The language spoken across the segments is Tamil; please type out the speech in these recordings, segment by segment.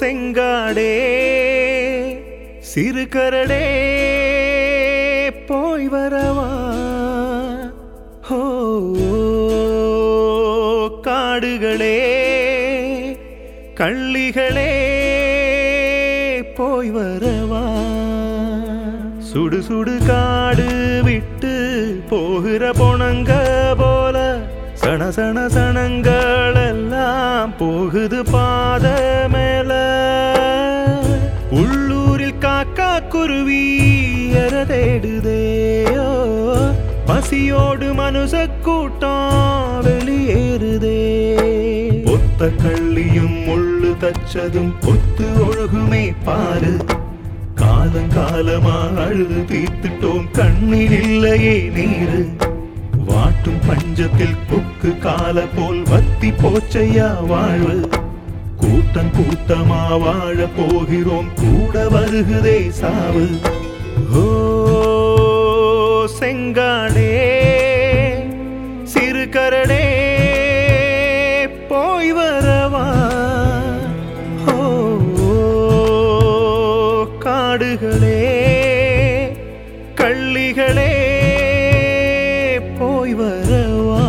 செங்காடே சிறு கரடே போய் வரவா ஓ காடுகளே கள்ளிகளே போய் வரவா சுடு சுடு காடு விட்டு போகிற பொணங்க போல சண சண சணங்கள் எல்லாம் போகுது பாத மேல உள்ளூரில் காக்கா குருவி எற தேடுதேயோ பசியோடு மனுஷ கூட்டம் வெளியேறுதே ஒத்த கள்ளியும் முள்ளு தச்சதும் கொத்து ஒழுகுமே பாரு காலங்காலமா அழுது தீர்த்துட்டோம் கண்ணில் இல்லையே நீரு வாட்டும் பஞ்சத்தில் கொக்கு கால போல் வத்தி போச்சையா வாழ்வு கூட்டம் கூட்டமா வாழ போகிறோம் கூட வருகுதே சாவு ஓ செங்காடே சிறு கரடே போய் வரவா ஓ காடுகளே கள்ளிகளே போய் வரவா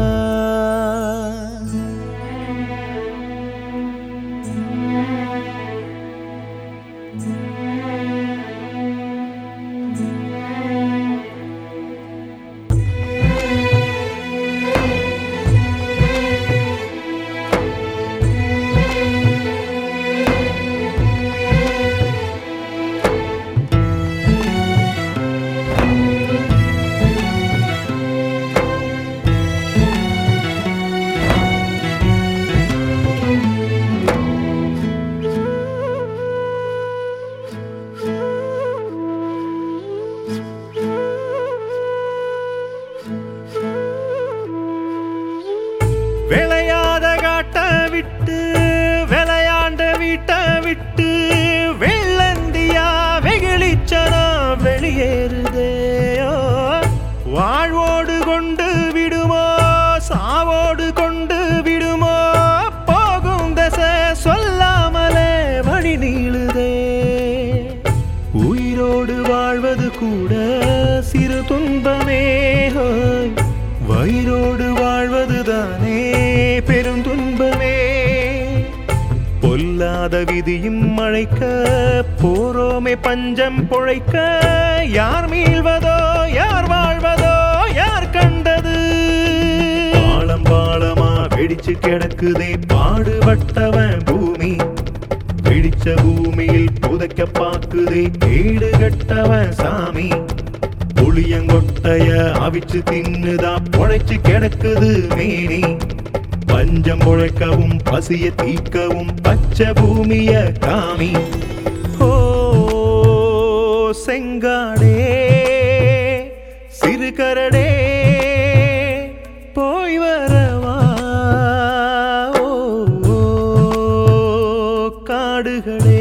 விளையாத காட்ட விட்டு விளையாண்ட வீட்டை விட்டு வெள்ளந்தியா வெகுளிச்சனா வெளியேறுதேயோ வாழ்வோடு கொண்டு விடுமோ சாவோடு கொண்டு விடுமோ போகும் தசை சொல்லாமலே வழி நீளுதே உயிரோடு வாழ்வது கூட சிறு துன்பமே ஹோய். வயிறோடு வாழ்வதுதானே பெருந்துன்பமே பொல்லாத விதியும் மழைக்க போரோமே பஞ்சம் பொழைக்க யார் மீள்வதோ யார் வாழ்வதோ யார் கண்டது பாலம் பாலமா வெடிச்சு கிடக்குதே பாடுபட்டவன் பூமி பிடிச்ச பூமியில் புதைக்க பாக்குதே வீடு கட்டவன் சாமி புளியங்கொட்டைய அவிச்சு தின்னுதா பொழைச்சு கிடக்குது மேனி பஞ்சம் பொழைக்கவும் பசிய தீக்கவும் பச்சை பூமிய காமி ஓ செங்காடே சிறு கரடே போய் வரவா ஓ காடுகளே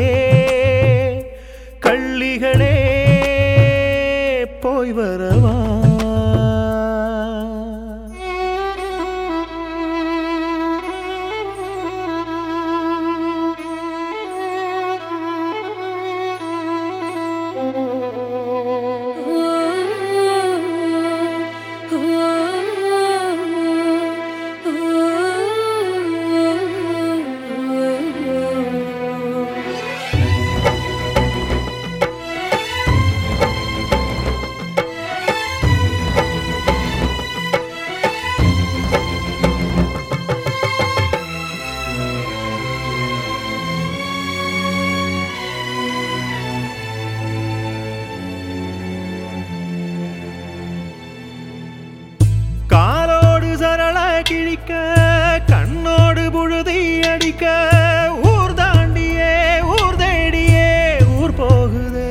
கள்ளிகளே போய் வரவா காலோடு சரள கிழிக்க கண்ணோடு புழுதி அடிக்க ஊர் தாண்டியே ஊர் தேடியே ஊர் போகுதே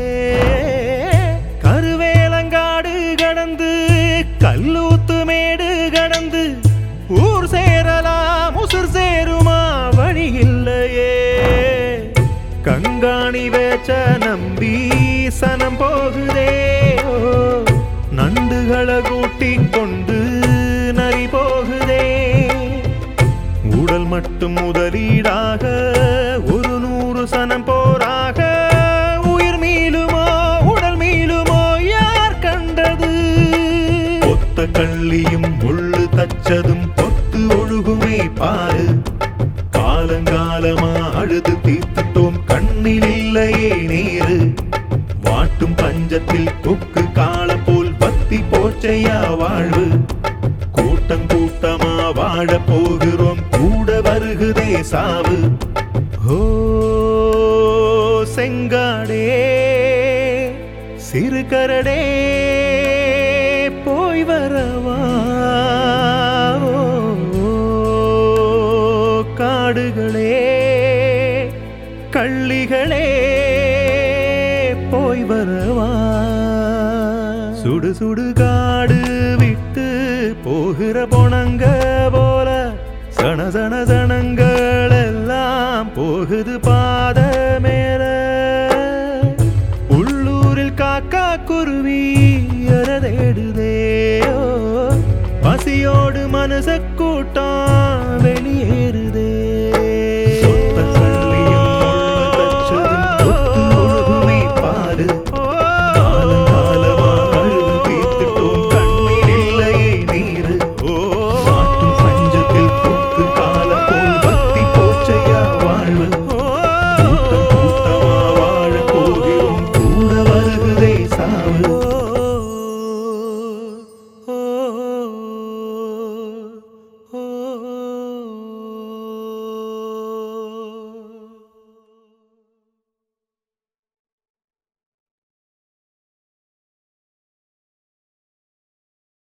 கருவேலங்காடு கடந்து கல்லூத்து மேடு கடந்து ஊர் சேரலாம் உசுர் சேருமா வழி இல்லையே கங்காணி வேச்ச நம்பி சனம் போகுதே ஓ, நண்டுகளை கூட்டிக் கொண்டு நரி போகுதே உடல் மட்டும் முதலீடாக ஒரு நூறு சனம் போராக உயிர் மீளுமோ உடல் மீளுமோ யார் கண்டது ஒத்த கள்ளியும் முள்ளு தச்சதும் பொத்து ஒழுகுமே பாரு காலங்காலமா அழுது தீர்த்துட்டோம் கண்ணில் இல்லையே நீரு வாட்டும் பஞ்சத்தில் கொக்கு கால போல் பத்தி போச்சையா வாழ்வு கூட்டம் கூட்டமா வாழ போகிறோம் கூட வருகுதே சாவு ஓ செங்காடே சிறு கரடே போய் வரவா ஓ, காடுகளே கள்ளிகளே போய் வரவா சுடு சுடு காடு விட்டு போகிற பொணங்க போல சன சன சனங்கள் எல்லாம் போகுது பாத மேல உள்ளூரில் காக்கா குருவி அறதேடுதே ஓ, பசியோடு மனச கூட்டம் வெளியேறுதே சொத்த கள்ளியும் முள்ளு தச்சதும் தொத்து ஒழுகுமே பாரு காலங்காலமா அழுது தீர்த்துட்டோம் கண்ணில் இல்லையே நீரு வாட்டும் பஞ்சத்தில் கொக்கு காலம் போல் பத்தி போச்சையா வாழ்வு